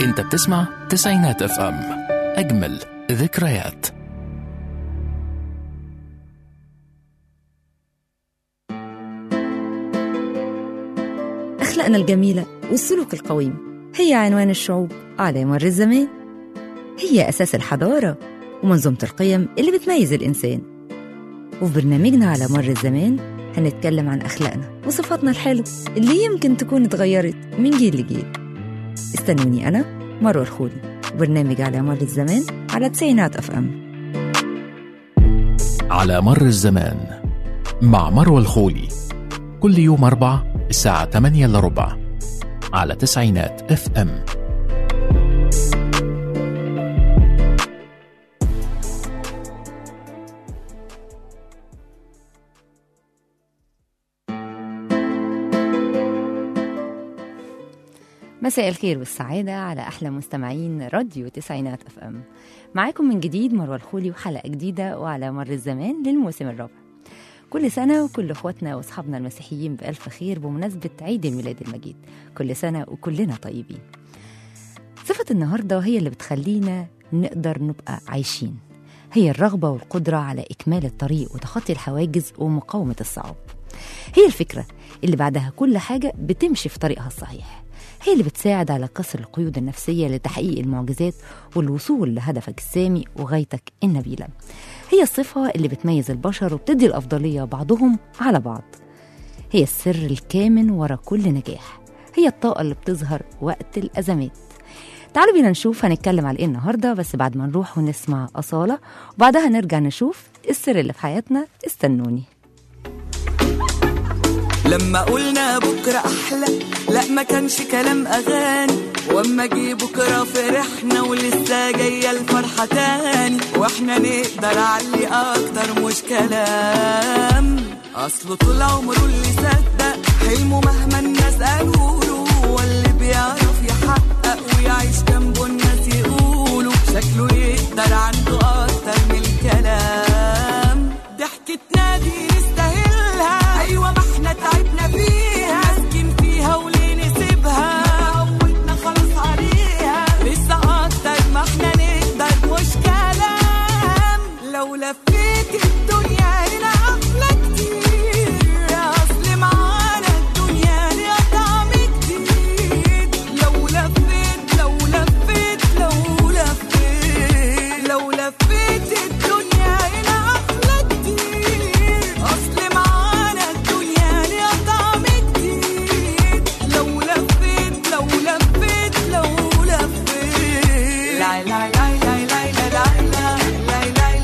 انت بتسمع تسعينات اف ام اجمل ذكريات أخلاقنا الجميلة والسلوك القويم هي عنوان الشعوب على مر الزمان هي أساس الحضارة ومنظومة القيم اللي بتميز الإنسان وفي برنامجنا على مر الزمان هنتكلم عن أخلاقنا وصفاتنا الحلوة اللي يمكن تكون اتغيرت من جيل لجيل استنوني أنا مروة الخولي وبرنامج على مر الزمان على تسعينات أف أم على مر الزمان مع مروى الخولي كل يوم أربع الساعة 8 إلا ربع على تسعينات اف ام مساء الخير والسعادة على أحلى مستمعين راديو تسعينات أف أم معاكم من جديد مروة الخولي وحلقة جديدة وعلى مر الزمان للموسم الرابع كل سنة وكل إخواتنا وأصحابنا المسيحيين بألف خير بمناسبة عيد الميلاد المجيد كل سنة وكلنا طيبين صفة النهاردة هي اللي بتخلينا نقدر نبقى عايشين هي الرغبة والقدرة على إكمال الطريق وتخطي الحواجز ومقاومة الصعاب هي الفكرة اللي بعدها كل حاجة بتمشي في طريقها الصحيح هي اللي بتساعد على كسر القيود النفسية لتحقيق المعجزات والوصول لهدفك السامي وغايتك النبيلة هي الصفة اللي بتميز البشر وبتدي الأفضلية بعضهم على بعض هي السر الكامن ورا كل نجاح هي الطاقة اللي بتظهر وقت الأزمات تعالوا بينا نشوف هنتكلم على ايه النهارده بس بعد ما نروح ونسمع أصالة وبعدها نرجع نشوف السر اللي في حياتنا استنوني لما قلنا بكرة أحلى لا ما كانش كلام أغاني واما جه بكرة فرحنا ولسه جاية الفرحة تاني واحنا نقدر علي أكتر مش كلام أصله طول عمره اللي صدق حلمه مهما الناس قالوا له هو اللي بيعرف يحقق ويعيش جنبه الناس يقولوا شكله يقدر عنده أكتر من الكلام ضحكتنا دي نستاهلها أيوة ما احنا تعبنا فيها ماسكين فيها وليه نسيبها عودنا خلاص عليها لسه أكتر ما احنا نقدر مش كلام لو لفيت الدنيا هنا أحلى كتير أصل معانا الدنيا ليها طعم جديد لو لفيت لو لفيت لو لفيت لو لفيت الدنيا هنا أحلى كتير أصل معانا الدنيا ليها طعم جديد لو لفيت لو لفيت لو لفيت لا لا لا لا لا لا لا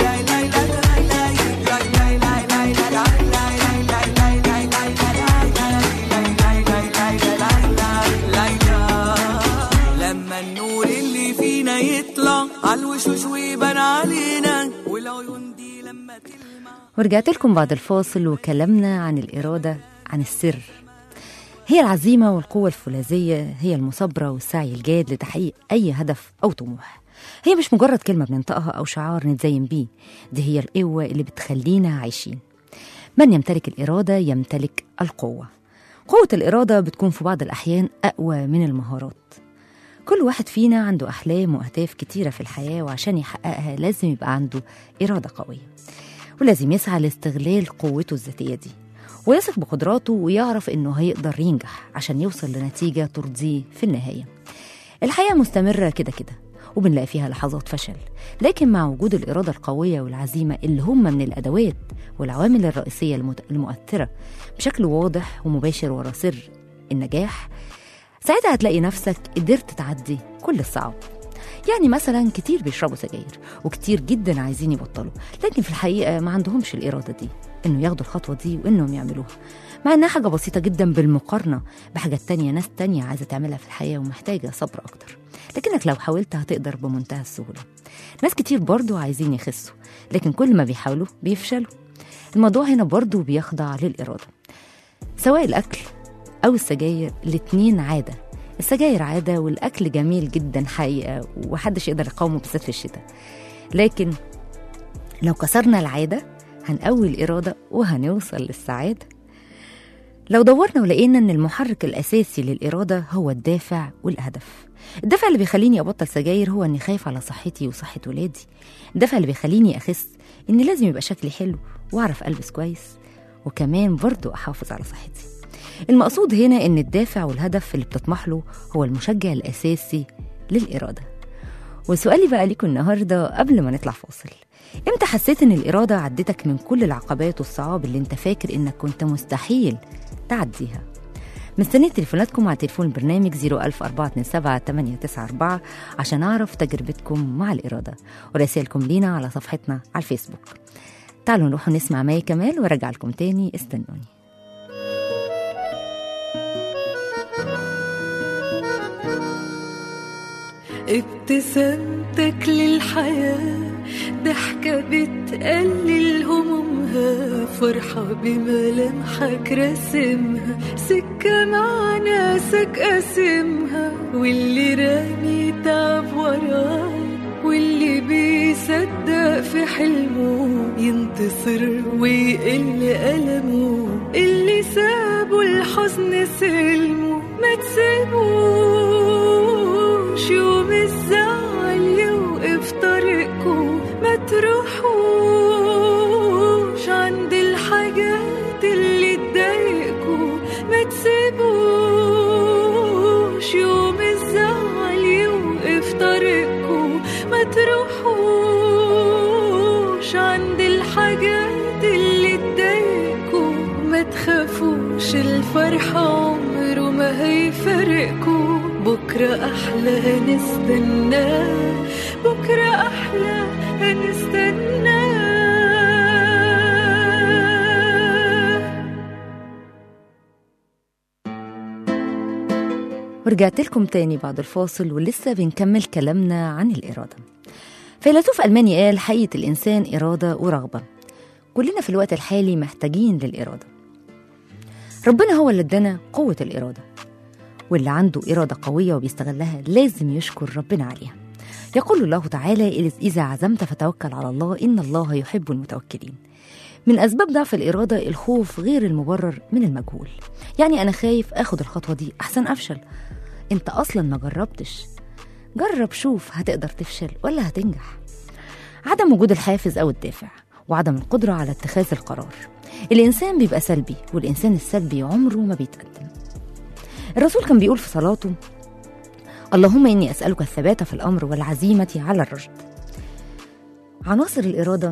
لما النور اللي فينا يطلع على الوشوش ويبان علينا والعيون دي لما تلمع ورجعت لكم بعد الفاصل وكلامنا عن الإرادة عن السر هي العزيمة والقوة الفولاذية هي المثابرة والسعي الجاد لتحقيق أي هدف أو طموح هي مش مجرد كلمة بننطقها أو شعار نتزين بيه دي هي القوة اللي بتخلينا عايشين من يمتلك الإرادة يمتلك القوة قوة الإرادة بتكون في بعض الأحيان أقوى من المهارات كل واحد فينا عنده أحلام وأهداف كتيرة في الحياة وعشان يحققها لازم يبقى عنده إرادة قوية ولازم يسعى لاستغلال قوته الذاتية دي ويثق بقدراته ويعرف إنه هيقدر ينجح عشان يوصل لنتيجة ترضيه في النهاية الحياة مستمرة كده كده وبنلاقي فيها لحظات فشل لكن مع وجود الإرادة القوية والعزيمة اللي هم من الأدوات والعوامل الرئيسية المت- المؤثرة بشكل واضح ومباشر ورا سر النجاح ساعتها هتلاقي نفسك قدرت تعدي كل الصعاب يعني مثلا كتير بيشربوا سجاير وكتير جدا عايزين يبطلوا لكن في الحقيقة ما عندهمش الإرادة دي إنه ياخدوا الخطوة دي وإنهم يعملوها مع إنها حاجة بسيطة جدا بالمقارنة بحاجات تانية ناس تانية عايزة تعملها في الحياة ومحتاجة صبر أكتر لكنك لو حاولت هتقدر بمنتهى السهولة ناس كتير برضو عايزين يخسوا لكن كل ما بيحاولوا بيفشلوا الموضوع هنا برضو بيخضع للإرادة سواء الأكل أو السجاير الاتنين عادة السجاير عادة والأكل جميل جدا حقيقة ومحدش يقدر يقاومه بالذات في الشتاء لكن لو كسرنا العادة هنقوي الإرادة وهنوصل للسعادة لو دورنا ولقينا ان المحرك الاساسي للاراده هو الدافع والهدف الدافع اللي بيخليني ابطل سجاير هو اني خايف على صحتي وصحه ولادي الدافع اللي بيخليني اخس ان لازم يبقى شكلي حلو واعرف البس كويس وكمان برضو احافظ على صحتي المقصود هنا ان الدافع والهدف اللي بتطمح له هو المشجع الاساسي للاراده وسؤالي بقى ليكم النهارده قبل ما نطلع فاصل امتى حسيت ان الاراده عدتك من كل العقبات والصعاب اللي انت فاكر انك كنت مستحيل تعديها مستنية تليفوناتكم على تليفون البرنامج 01427 عشان أعرف تجربتكم مع الإرادة ورسائلكم لينا على صفحتنا على الفيسبوك تعالوا نروح نسمع ماي كمال وارجع لكم تاني استنوني ابتسامتك للحياة ضحكة بتقلل همومها فرحة بملامحك راسمها سكة مع ناسك قاسمها واللي رامي تعب وراه واللي بيصدق في حلمه ينتصر ويقل ألمه اللي سابوا الحزن سلمه ما تسيبوش يوم الزعل يوقف طريقكم ما تروحوش عند الحاجات اللي تضايقكم ما تسيبوش يوم الزعل يوقف طريقكم ما تروحوش عند الحاجات اللي تضايقكم ما تخافوش الفرحة عمره ما هيفرقكم بكرة أحلى هنستناه بكرة أحلى هنستناه ورجعت لكم تاني بعد الفاصل ولسه بنكمل كلامنا عن الإرادة فيلسوف ألماني قال حقيقة الإنسان إرادة ورغبة كلنا في الوقت الحالي محتاجين للإرادة ربنا هو اللي ادانا قوة الإرادة واللي عنده إرادة قوية وبيستغلها لازم يشكر ربنا عليها يقول الله تعالى إذا عزمت فتوكل على الله إن الله يحب المتوكلين من أسباب ضعف الإرادة الخوف غير المبرر من المجهول يعني أنا خايف أخد الخطوة دي أحسن أفشل أنت أصلا ما جربتش جرب شوف هتقدر تفشل ولا هتنجح عدم وجود الحافز أو الدافع وعدم القدرة على اتخاذ القرار الإنسان بيبقى سلبي والإنسان السلبي عمره ما بيتقدم الرسول كان بيقول في صلاته اللهم إني أسألك الثبات في الأمر والعزيمة على الرشد عناصر الإرادة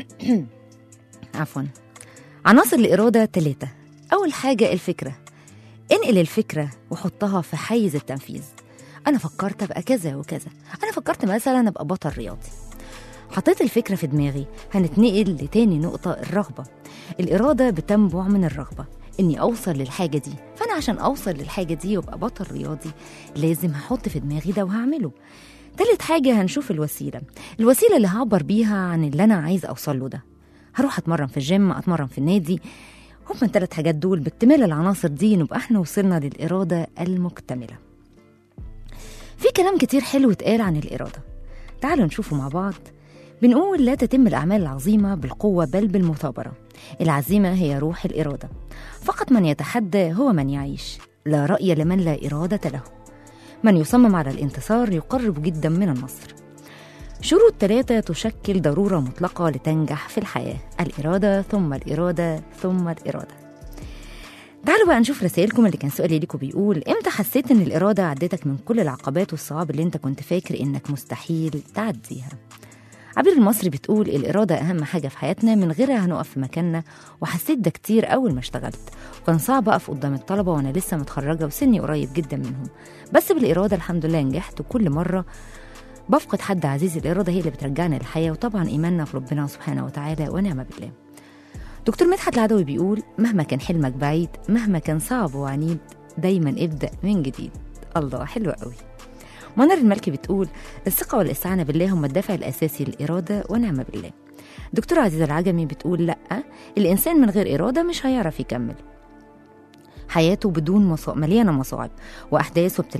عفوا عناصر الإرادة ثلاثة أول حاجة الفكرة انقل الفكرة وحطها في حيز التنفيذ أنا فكرت أبقى كذا وكذا أنا فكرت مثلا أبقى بطل رياضي حطيت الفكرة في دماغي هنتنقل لتاني نقطة الرغبة الإرادة بتنبع من الرغبة إني أوصل للحاجة دي فأنا عشان أوصل للحاجة دي وأبقى بطل رياضي لازم هحط في دماغي ده وهعمله تالت حاجة هنشوف الوسيلة الوسيلة اللي هعبر بيها عن اللي أنا عايز أوصل له ده هروح أتمرن في الجيم أتمرن في النادي هما التلات حاجات دول باكتمال العناصر دي نبقى احنا وصلنا للإرادة المكتملة في كلام كتير حلو اتقال عن الإرادة تعالوا نشوفه مع بعض بنقول لا تتم الأعمال العظيمة بالقوة بل بالمثابرة العزيمة هي روح الإرادة فقط من يتحدى هو من يعيش لا رأي لمن لا إرادة له من يصمم على الانتصار يقرب جدا من النصر شروط ثلاثة تشكل ضرورة مطلقة لتنجح في الحياة الإرادة ثم الإرادة ثم الإرادة تعالوا بقى نشوف رسائلكم اللي كان سؤالي ليكم بيقول امتى حسيت ان الإرادة عدتك من كل العقبات والصعاب اللي انت كنت فاكر انك مستحيل تعديها عبير المصري بتقول الإرادة أهم حاجة في حياتنا من غيرها هنقف في مكاننا وحسيت ده كتير أول ما اشتغلت وكان صعب أقف قدام الطلبة وأنا لسه متخرجة وسني قريب جدا منهم بس بالإرادة الحمد لله نجحت وكل مرة بفقد حد عزيز الإرادة هي اللي بترجعنا للحياة وطبعا إيماننا في ربنا سبحانه وتعالى ونعم بالله دكتور مدحت العدوي بيقول مهما كان حلمك بعيد مهما كان صعب وعنيد دايما ابدأ من جديد الله حلو قوي منار الملكي بتقول الثقة والاستعانة بالله هم الدافع الأساسي للإرادة ونعم بالله دكتورة عزيزة العجمي بتقول لأ الإنسان من غير إرادة مش هيعرف يكمل حياته بدون مصا... مليانة مصاعب وأحداث وابتلاءات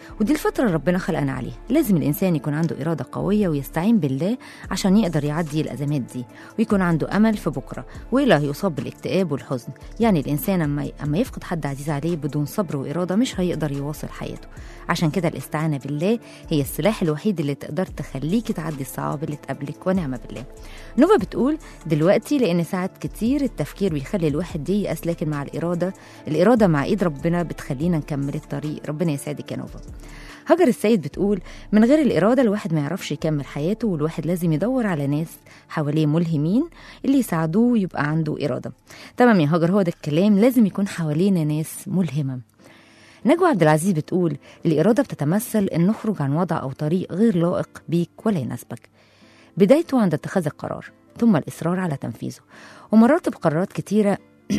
ودي الفطرة اللي ربنا خلقنا عليها لازم الإنسان يكون عنده إرادة قوية ويستعين بالله عشان يقدر يعدي الأزمات دي ويكون عنده أمل في بكرة وإلا هيصاب بالاكتئاب والحزن يعني الإنسان أما أما يفقد حد عزيز عليه بدون صبر وإرادة مش هيقدر يواصل حياته عشان كده الاستعانة بالله هي السلاح الوحيد اللي تقدر تخليك تعدي الصعاب اللي تقابلك ونعمة بالله نوفا بتقول دلوقتي لأن ساعات كتير التفكير بيخلي الواحد ييأس لكن مع الإرادة الإرادة مع إيد ربنا بتخلينا نكمل الطريق ربنا يسعدك يا نوفا هاجر السيد بتقول من غير الإرادة الواحد ما يعرفش يكمل حياته والواحد لازم يدور على ناس حواليه ملهمين اللي يساعدوه يبقى عنده إرادة تمام يا هاجر هو ده الكلام لازم يكون حوالينا ناس ملهمة نجوى عبد العزيز بتقول الإرادة بتتمثل إن نخرج عن وضع أو طريق غير لائق بيك ولا يناسبك بدايته عند اتخاذ القرار ثم الإصرار على تنفيذه ومررت بقرارات كتيرة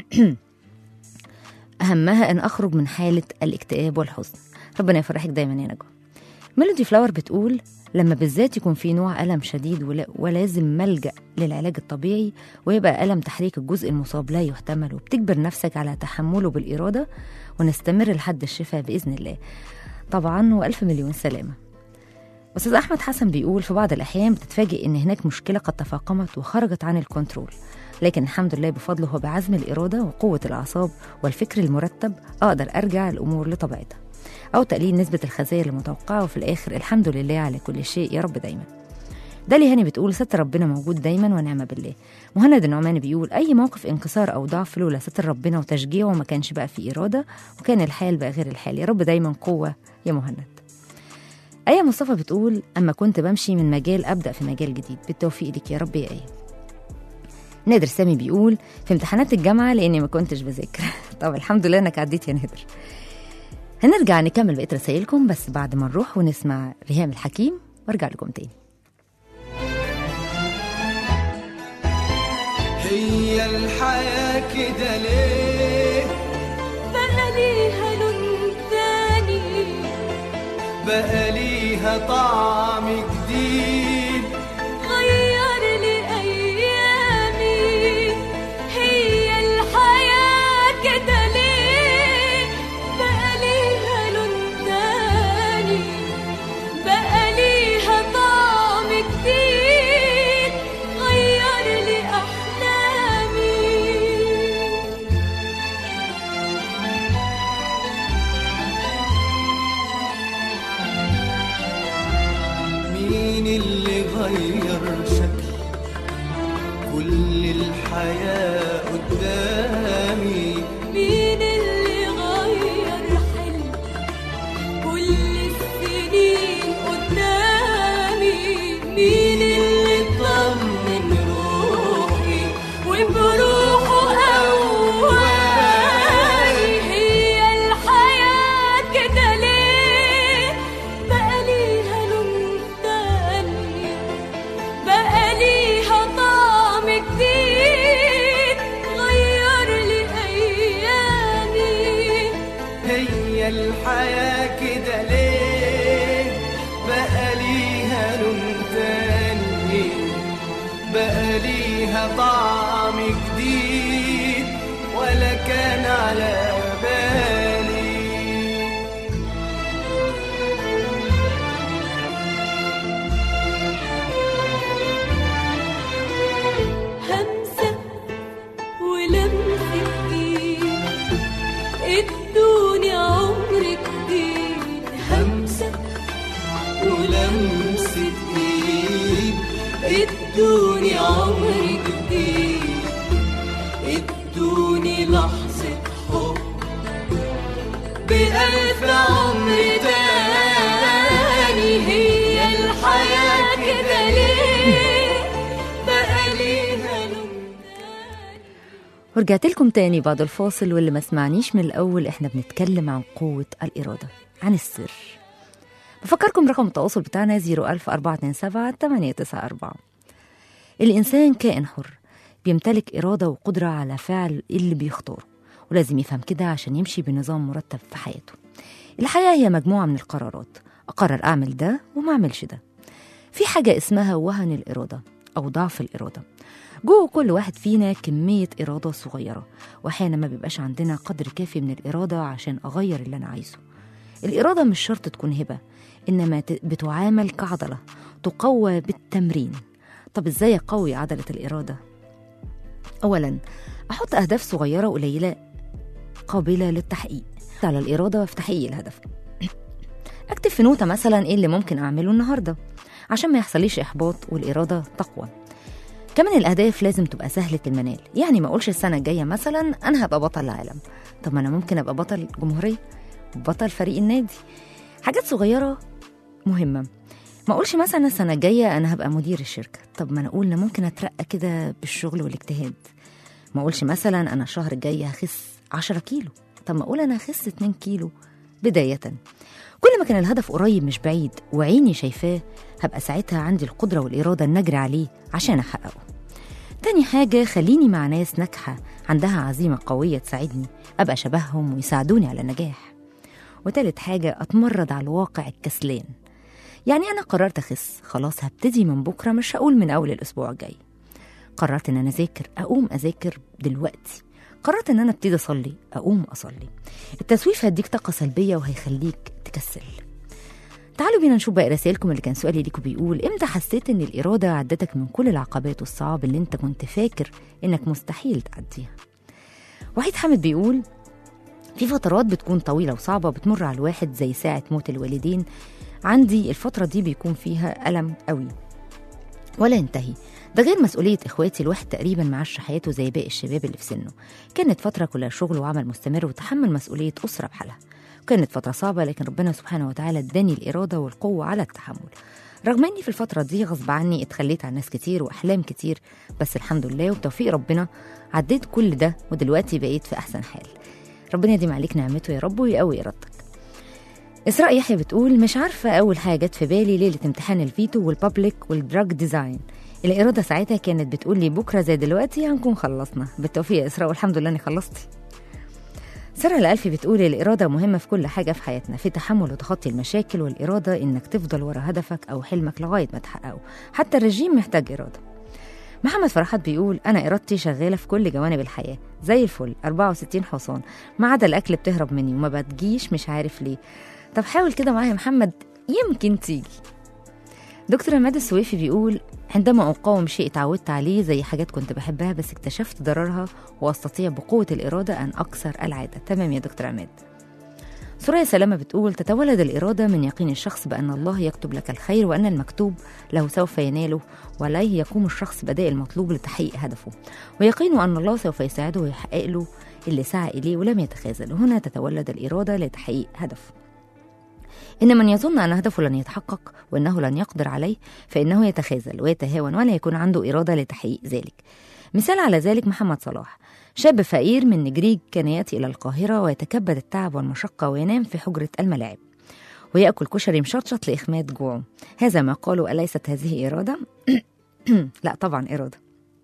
أهمها أن أخرج من حالة الاكتئاب والحزن ربنا يفرحك دايما يا نجوى ميلودي فلاور بتقول لما بالذات يكون في نوع ألم شديد ولا- ولازم ملجأ للعلاج الطبيعي ويبقى ألم تحريك الجزء المصاب لا يحتمل وبتجبر نفسك على تحمله بالإرادة ونستمر لحد الشفاء بإذن الله طبعا وألف مليون سلامة أستاذ أحمد حسن بيقول في بعض الأحيان بتتفاجئ إن هناك مشكلة قد تفاقمت وخرجت عن الكنترول لكن الحمد لله بفضله وبعزم الإرادة وقوة الأعصاب والفكر المرتب أقدر أرجع الأمور لطبيعتها أو تقليل نسبة الخسائر المتوقعة وفي الآخر الحمد لله على كل شيء يا رب دايما دالي هاني بتقول ستر ربنا موجود دايما ونعم بالله مهند النعماني بيقول أي موقف انكسار أو ضعف لولا ستر ربنا وتشجيعه ما كانش بقى فيه إرادة وكان الحال بقى غير الحال يا رب دايما قوة يا مهند آية مصطفى بتقول أما كنت بمشي من مجال أبدأ في مجال جديد بالتوفيق لك يا رب يا آية نادر سامي بيقول في امتحانات الجامعة لأني ما كنتش بذاكر طب الحمد لله إنك عديت يا نادر هنرجع نكمل بقية رسايلكم بس بعد ما نروح ونسمع ريهام الحكيم وارجع لكم تاني هي الحياة كده ليه بقى ليها لون تاني بقى ليها طعم جديد غير لي أيامي هي الحياة كده ليه بقى ليها لون تاني بقى ليها طعم جديد غير لي أحلامي مين اللي غير شكل كل الحياة قدامي مين اللي غير حلم كل السنين قدامي مين اللي طمن روحي وبروحه قواني هي الحياة كده ليه بقى ليها لون تاني بقى ليها طعم جديد غير لي أيامي هي الحياة كده ليه بقى ليها لون تاني بقى ليها طعم جديد ولا كان على بالي همسة ولمسة ايد ادوني عمر جديد همسة ولمسة ايد ادوني عمر جديد ادوني لحظة حب بألف عمر تاني هي الحياة كده ليه بقى ليها لون تاني ورجعت لكم تاني بعد الفاصل واللي ما سمعنيش من الأول إحنا بنتكلم عن قوة الإرادة عن السر بفكركم رقم التواصل بتاعنا 01427 894 الإنسان كائن حر بيمتلك إرادة وقدرة على فعل اللي بيختاره ولازم يفهم كده عشان يمشي بنظام مرتب في حياته الحياة هي مجموعة من القرارات أقرر أعمل ده وما أعملش ده في حاجة اسمها وهن الإرادة أو ضعف الإرادة جوه كل واحد فينا كمية إرادة صغيرة وأحيانا ما بيبقاش عندنا قدر كافي من الإرادة عشان أغير اللي أنا عايزه الإرادة مش شرط تكون هبة إنما ت- بتعامل كعضلة تقوى بالتمرين طب إزاي أقوي عضلة الإرادة؟ أولا أحط أهداف صغيرة قليلة قابلة للتحقيق على الإرادة في تحقيق الهدف أكتب في نوتة مثلا إيه اللي ممكن أعمله النهاردة عشان ما يحصليش إحباط والإرادة تقوى كمان الأهداف لازم تبقى سهلة المنال يعني ما أقولش السنة الجاية مثلا أنا هبقى بطل العالم طب ما أنا ممكن أبقى بطل جمهورية بطل فريق النادي حاجات صغيرة مهمة ما أقولش مثلا السنة الجاية أنا هبقى مدير الشركة طب ما أنا أقول أنا ممكن أترقى كده بالشغل والاجتهاد ما أقولش مثلا أنا الشهر الجاي هخس 10 كيلو طب ما أقول أنا هخس 2 كيلو بداية كل ما كان الهدف قريب مش بعيد وعيني شايفاه هبقى ساعتها عندي القدرة والإرادة إن أجري عليه عشان أحققه تاني حاجة خليني مع ناس ناجحة عندها عزيمة قوية تساعدني أبقى شبههم ويساعدوني على النجاح وتالت حاجة أتمرد على الواقع الكسلان يعني أنا قررت أخس خلاص هبتدي من بكرة مش هقول من أول الأسبوع الجاي قررت إن أنا أذاكر أقوم أذاكر دلوقتي قررت إن أنا أبتدي أصلي أقوم أصلي التسويف هيديك طاقة سلبية وهيخليك تكسل تعالوا بينا نشوف بقى رسائلكم اللي كان سؤالي ليكم بيقول امتى حسيت ان الإرادة عدتك من كل العقبات والصعاب اللي انت كنت فاكر انك مستحيل تعديها وحيد حامد بيقول في فترات بتكون طويلة وصعبة بتمر على الواحد زي ساعة موت الوالدين عندي الفترة دي بيكون فيها ألم قوي ولا ينتهي ده غير مسؤولية إخواتي الواحد تقريبا معاش حياته زي باقي الشباب اللي في سنه كانت فترة كلها شغل وعمل مستمر وتحمل مسؤولية أسرة بحالها كانت فترة صعبة لكن ربنا سبحانه وتعالى اداني الإرادة والقوة على التحمل رغم اني في الفترة دي غصب عني اتخليت عن ناس كتير واحلام كتير بس الحمد لله وبتوفيق ربنا عديت كل ده ودلوقتي بقيت في احسن حال ربنا يديم عليك نعمته يا رب ويقوي ارادتك إسراء يحيى بتقول مش عارفة أول حاجة جت في بالي ليلة امتحان الفيتو والبابليك والدراج ديزاين الإرادة ساعتها كانت بتقول لي بكرة زي دلوقتي هنكون خلصنا بالتوفيق يا إسراء والحمد لله إني خلصتي سارة الألفي بتقول الإرادة مهمة في كل حاجة في حياتنا في تحمل وتخطي المشاكل والإرادة إنك تفضل ورا هدفك أو حلمك لغاية ما تحققه حتى الرجيم محتاج إرادة محمد فرحات بيقول أنا إرادتي شغالة في كل جوانب الحياة زي الفل 64 حصان ما عدا الأكل بتهرب مني وما بتجيش مش عارف ليه طب حاول كده معايا يا محمد يمكن تيجي دكتور عماد السويفي بيقول عندما أقاوم شيء اتعودت عليه زي حاجات كنت بحبها بس اكتشفت ضررها وأستطيع بقوة الإرادة أن أكسر العادة تمام يا دكتور عماد سوريا سلامة بتقول تتولد الإرادة من يقين الشخص بأن الله يكتب لك الخير وأن المكتوب له سوف يناله وعليه يقوم الشخص بداء المطلوب لتحقيق هدفه ويقين أن الله سوف يساعده ويحقق له اللي سعى إليه ولم يتخاذل هنا تتولد الإرادة لتحقيق هدفه إن من يظن أن هدفه لن يتحقق وأنه لن يقدر عليه فإنه يتخاذل ويتهاون ولا يكون عنده إرادة لتحقيق ذلك مثال على ذلك محمد صلاح شاب فقير من نجريج كان يأتي إلى القاهرة ويتكبد التعب والمشقة وينام في حجرة الملاعب ويأكل كشري مشطشط لإخماد جوعه هذا ما قالوا أليست هذه إرادة؟ لا طبعا إرادة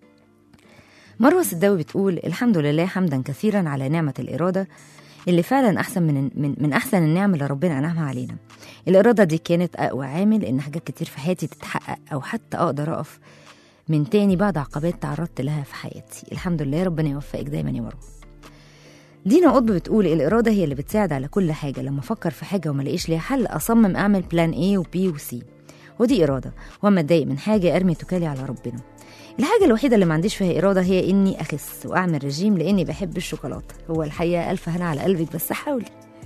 مروة السداوي بتقول الحمد لله حمدا كثيرا على نعمة الإرادة اللي فعلا أحسن من, من, من أحسن النعم اللي ربنا أنعمها علينا الإرادة دي كانت أقوى عامل إن حاجات كتير في حياتي تتحقق أو حتى أقدر أقف من تاني بعد عقبات تعرضت لها في حياتي الحمد لله ربنا يوفقك دايما يا مروه دينا قطب بتقول الإرادة هي اللي بتساعد على كل حاجة لما أفكر في حاجة وما لاقيش ليها حل أصمم أعمل بلان A و B و C ودي إرادة وأما أتضايق من حاجة أرمي توكالي على ربنا الحاجة الوحيدة اللي ما عنديش فيها إرادة هي إني أخس وأعمل رجيم لأني بحب الشوكولاتة هو الحقيقة ألف هنا على قلبك بس حاولي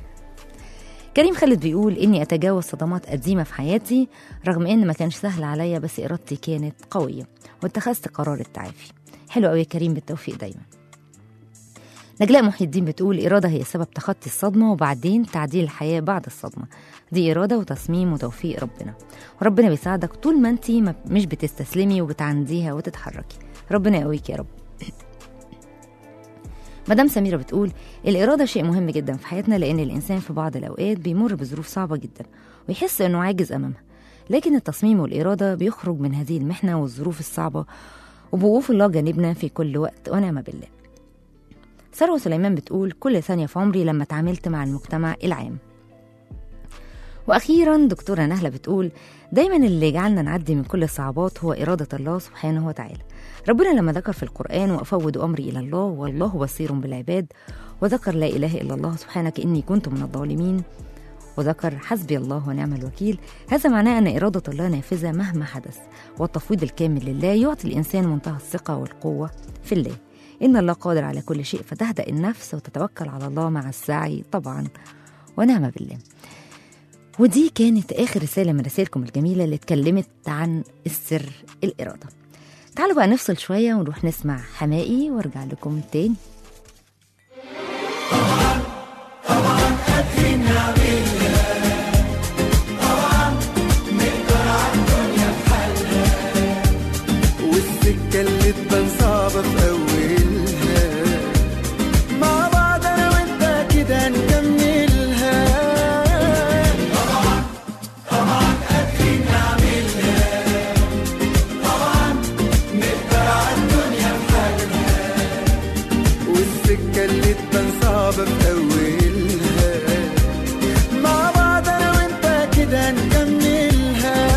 كريم خالد بيقول إني أتجاوز صدمات قديمة في حياتي رغم إن ما كانش سهل عليا بس إرادتي كانت قوية واتخذت قرار التعافي حلو قوي يا كريم بالتوفيق دايما نجلاء محي الدين بتقول إرادة هي سبب تخطي الصدمة وبعدين تعديل الحياة بعد الصدمة دي إرادة وتصميم وتوفيق ربنا وربنا بيساعدك طول ما انت مش بتستسلمي وبتعنديها وتتحركي ربنا يقويك يا رب مدام سميرة بتقول الإرادة شيء مهم جدا في حياتنا لأن الإنسان في بعض الأوقات بيمر بظروف صعبة جدا ويحس إنه عاجز أمامها لكن التصميم والإرادة بيخرج من هذه المحنة والظروف الصعبة وبوقوف الله جانبنا في كل وقت ونعم بالله ثروة سليمان بتقول كل ثانية في عمري لما تعاملت مع المجتمع العام وأخيرا دكتورة نهلة بتقول دايما اللي يجعلنا نعدي من كل الصعوبات هو إرادة الله سبحانه وتعالى ربنا لما ذكر في القرآن وأفوض أمري إلى الله والله بصير بالعباد وذكر لا إله إلا الله سبحانك إني كنت من الظالمين وذكر حسبي الله ونعم الوكيل هذا معناه أن إرادة الله نافذة مهما حدث والتفويض الكامل لله يعطي الإنسان منتهى الثقة والقوة في الله إن الله قادر على كل شيء فتهدأ النفس وتتوكل على الله مع السعي طبعا ونعم بالله ودي كانت آخر رسالة من رسائلكم الجميلة اللي اتكلمت عن السر الإرادة تعالوا بقى نفصل شوية ونروح نسمع حمائي وارجع لكم تاني والسكة اللي تبان صعبة في أولها مع بعض أنا وأنت كده نكملها طبعا طبعا قادرين نعملها طبعا نقدر على الدنيا بحالها والسكة اللي تبان صعبة في أولها مع بعض أنا وأنت كده نكملها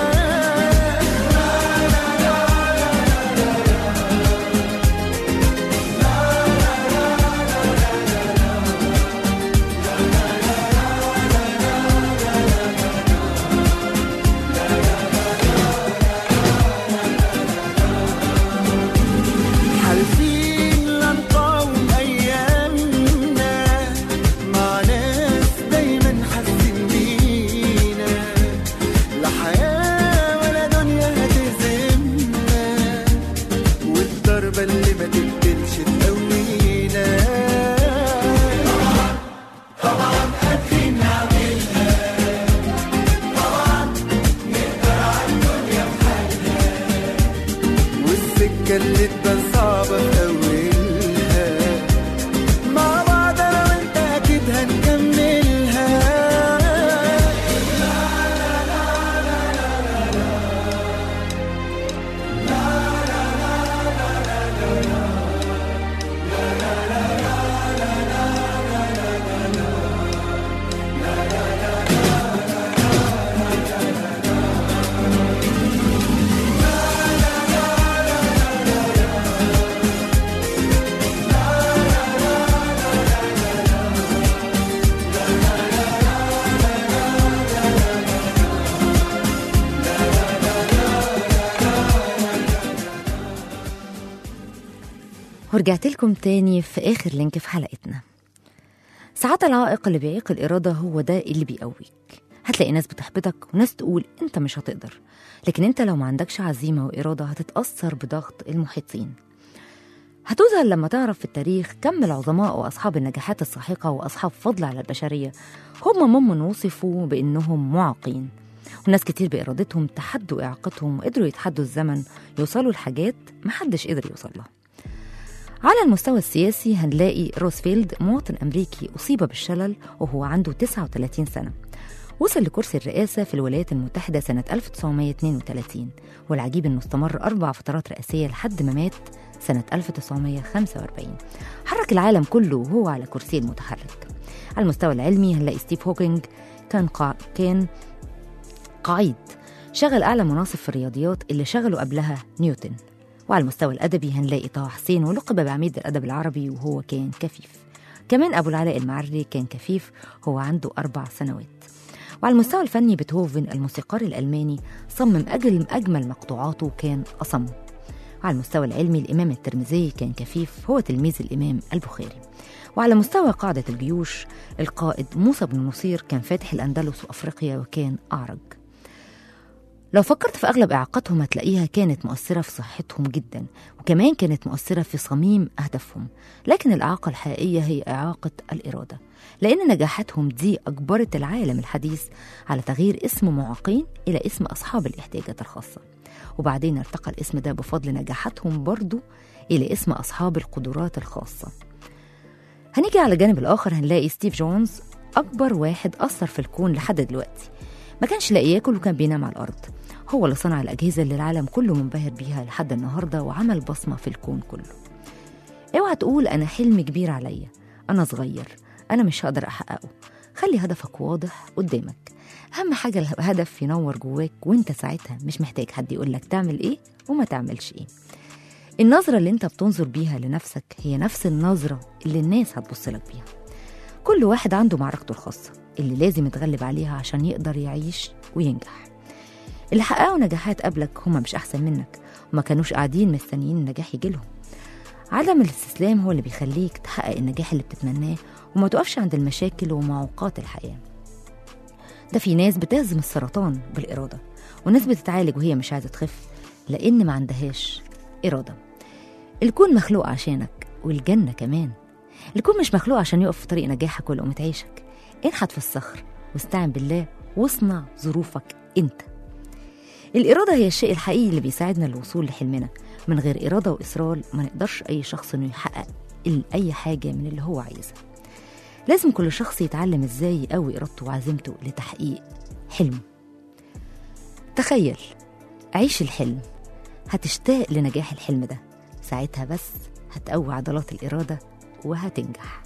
حالفين لا نقاوم أيامنا مع ناس دايما حاسين بينا لا حياة ولا دنيا هتهزمنا والضربة اللي ما تقتلش تقوينا طبعا طبعا قادرين نعملها طبعا نقدر على الدنيا بحالها والسكة اللي تبان صعبة في أولها مع بعض أنا وأنت أكيد هنكملها ورجعت لكم تاني في آخر لينك في حلقتنا ساعات العائق اللي بيعيق الإرادة هو ده اللي بيقويك هتلاقي ناس بتحبطك وناس تقول انت مش هتقدر لكن انت لو ما عندكش عزيمة وإرادة هتتأثر بضغط المحيطين هتذهل لما تعرف في التاريخ كم العظماء وأصحاب النجاحات الساحقة وأصحاب فضل على البشرية هم ممن وصفوا بأنهم معاقين وناس كتير بإرادتهم تحدوا إعاقتهم وقدروا يتحدوا الزمن يوصلوا لحاجات محدش قدر يوصل لها على المستوى السياسي هنلاقي روزفيلد مواطن أمريكي أصيب بالشلل وهو عنده 39 سنة وصل لكرسي الرئاسة في الولايات المتحدة سنة 1932 والعجيب إنه استمر أربع فترات رئاسية لحد ما مات سنة 1945 حرك العالم كله وهو على كرسي المتحرك على المستوى العلمي هنلاقي ستيف هوكينج كان قا... كان قعيد شغل أعلى مناصب في الرياضيات اللي شغله قبلها نيوتن وعلى المستوى الأدبي هنلاقي طه حسين ولقب بعميد الأدب العربي وهو كان كفيف كمان أبو العلاء المعري كان كفيف هو عنده أربع سنوات وعلى المستوى الفني بيتهوفن الموسيقار الألماني صمم أجل أجمل مقطوعاته كان أصم وعلى المستوى العلمي الإمام الترمذي كان كفيف هو تلميذ الإمام البخاري وعلى مستوى قاعدة الجيوش القائد موسى بن نصير كان فاتح الأندلس وأفريقيا وكان أعرج لو فكرت في أغلب إعاقاتهم هتلاقيها كانت مؤثرة في صحتهم جدا وكمان كانت مؤثرة في صميم أهدافهم لكن الإعاقة الحقيقية هي إعاقة الإرادة لأن نجاحاتهم دي أجبرت العالم الحديث على تغيير اسم معاقين إلى اسم أصحاب الاحتياجات الخاصة وبعدين ارتقى الاسم ده بفضل نجاحاتهم برضو إلى اسم أصحاب القدرات الخاصة هنيجي على الجانب الآخر هنلاقي ستيف جونز أكبر واحد أثر في الكون لحد دلوقتي ما كانش لاقي ياكل وكان بينام على الأرض هو اللي صنع الأجهزة اللي العالم كله منبهر بيها لحد النهاردة وعمل بصمة في الكون كله اوعى تقول أنا حلم كبير عليا أنا صغير أنا مش هقدر أحققه خلي هدفك واضح قدامك أهم حاجة الهدف ينور جواك وانت ساعتها مش محتاج حد يقولك تعمل ايه وما تعملش ايه النظرة اللي انت بتنظر بيها لنفسك هي نفس النظرة اللي الناس هتبص لك بيها كل واحد عنده معركته الخاصة اللي لازم يتغلب عليها عشان يقدر يعيش وينجح اللي حققوا نجاحات قبلك هما مش أحسن منك وما كانوش قاعدين مستنيين النجاح يجيلهم عدم الاستسلام هو اللي بيخليك تحقق النجاح اللي بتتمناه وما تقفش عند المشاكل ومعوقات الحياة ده في ناس بتهزم السرطان بالإرادة وناس بتتعالج وهي مش عايزة تخف لأن ما عندهاش إرادة الكون مخلوق عشانك والجنة كمان الكون مش مخلوق عشان يقف في طريق نجاحك ولقمة عيشك انحت في الصخر واستعن بالله واصنع ظروفك انت الإرادة هي الشيء الحقيقي اللي بيساعدنا للوصول لحلمنا من غير إرادة وإصرار ما نقدرش أي شخص إنه يحقق ال- أي حاجة من اللي هو عايزها لازم كل شخص يتعلم إزاي يقوي إرادته وعزيمته لتحقيق حلمه تخيل عيش الحلم هتشتاق لنجاح الحلم ده ساعتها بس هتقوي عضلات الإرادة وهتنجح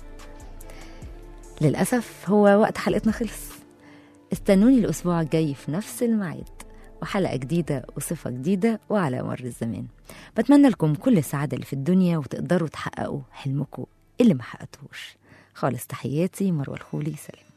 للأسف هو وقت حلقتنا خلص استنوني الأسبوع الجاي في نفس الميعاد وحلقة جديدة وصفة جديدة وعلى مر الزمان بتمنى لكم كل السعادة اللي في الدنيا وتقدروا تحققوا حلمكم اللي ما حققتوش خالص تحياتي مروة الخولي سلام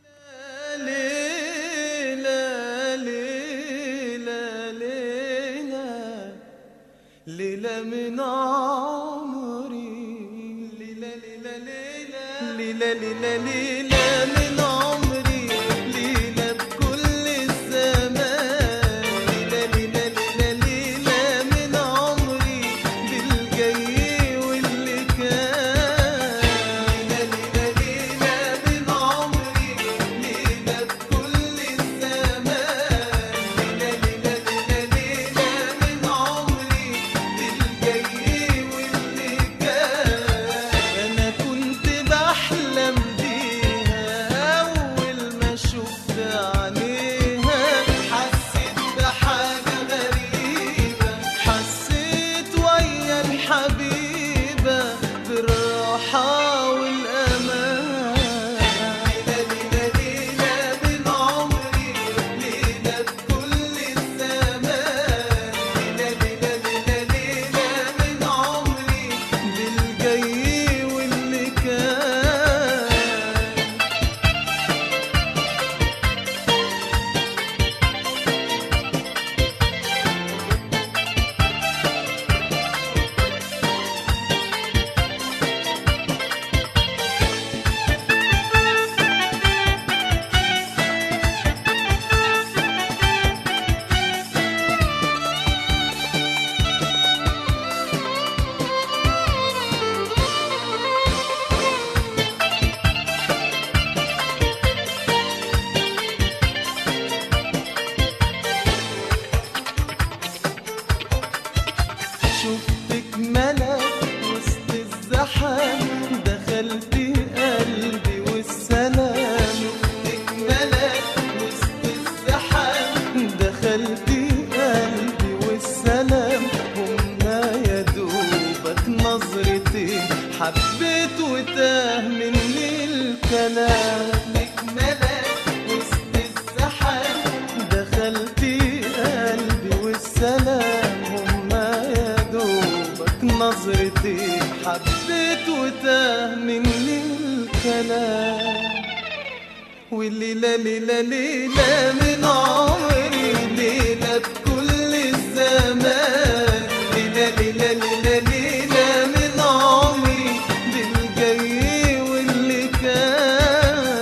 ليلة ليلة ليلة ليلة من عمري ليلة ليلة ليلة ليلة ليلة ليلة من عمري ليلة بكل الزمان ليلة ليلة ليلة ليلة من عمري بالجاي واللي كان ليلة ليلة ليلة من عمري ليلة بكل الزمان ليلة ليلة ليلة ليلة من عمري بالجاي واللي كان أنا كنت بحلم بيها أول ما شفت عليها حسيت بحاجة غريبة حسيت ويا الحبيبة بالراحة والأمان ليلة ليلة ليلة من عمري ليلة بكل الزمان ليلة ليلة ليلة ليلة من عمري بالجاي واللي كان شفتك ملك وسط الزحام دخلت قلبي والسلام شفتك ملك وسط الزحام دخلت قلبي والسلام هما يا دوبك نظرتي حبيت وتاه مني الكلام شفتك ملك وسط الزحام دخلت قلبي والسلام هما يا دوبك نظرتي حبيت وتاه مني الكلام والليلة ليلة ليلة من عمري ليلة بكل الزمان ليلة ليلة ليلة ليلة من عمري بالجاي واللي كان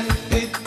خفت